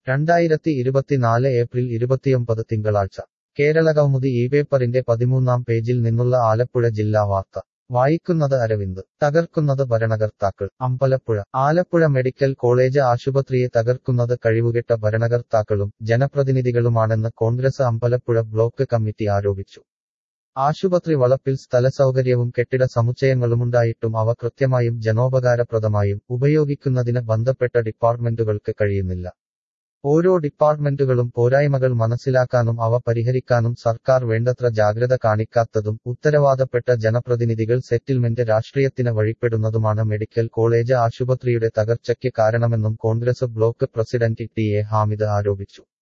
രണ്ടായിരത്തി ഇരുപത്തിനാല് ഏപ്രിൽ ഇരുപത്തിയൊമ്പത് തിങ്കളാഴ്ച കേരളകൗമുദി ഈ പേപ്പറിന്റെ പതിമൂന്നാം പേജിൽ നിന്നുള്ള ആലപ്പുഴ ജില്ലാ വാർത്ത വായിക്കുന്നത് അരവിന്ദ് തകർക്കുന്നത് ഭരണകർത്താക്കൾ അമ്പലപ്പുഴ ആലപ്പുഴ മെഡിക്കൽ കോളേജ് ആശുപത്രിയെ തകർക്കുന്നത് കഴിവുകെട്ട ഭരണകർത്താക്കളും ജനപ്രതിനിധികളുമാണെന്ന് കോൺഗ്രസ് അമ്പലപ്പുഴ ബ്ലോക്ക് കമ്മിറ്റി ആരോപിച്ചു ആശുപത്രി വളപ്പിൽ സ്ഥലസൗകര്യവും കെട്ടിട സമുച്ചയങ്ങളുമുണ്ടായിട്ടും അവ കൃത്യമായും ജനോപകാരപ്രദമായും ഉപയോഗിക്കുന്നതിന് ബന്ധപ്പെട്ട ഡിപ്പാർട്ട്മെന്റുകൾക്ക് കഴിയുന്നില്ല ഓരോ ഡിപ്പാർട്ട്മെന്റുകളും പോരായ്മകൾ മനസ്സിലാക്കാനും അവ പരിഹരിക്കാനും സർക്കാർ വേണ്ടത്ര ജാഗ്രത കാണിക്കാത്തതും ഉത്തരവാദപ്പെട്ട ജനപ്രതിനിധികൾ സെറ്റിൽമെന്റ് രാഷ്ട്രീയത്തിന് വഴിപ്പെടുന്നതുമാണ് മെഡിക്കൽ കോളേജ് ആശുപത്രിയുടെ തകർച്ചയ്ക്ക് കാരണമെന്നും Congress block president T A Hamid ആരോപിച്ചു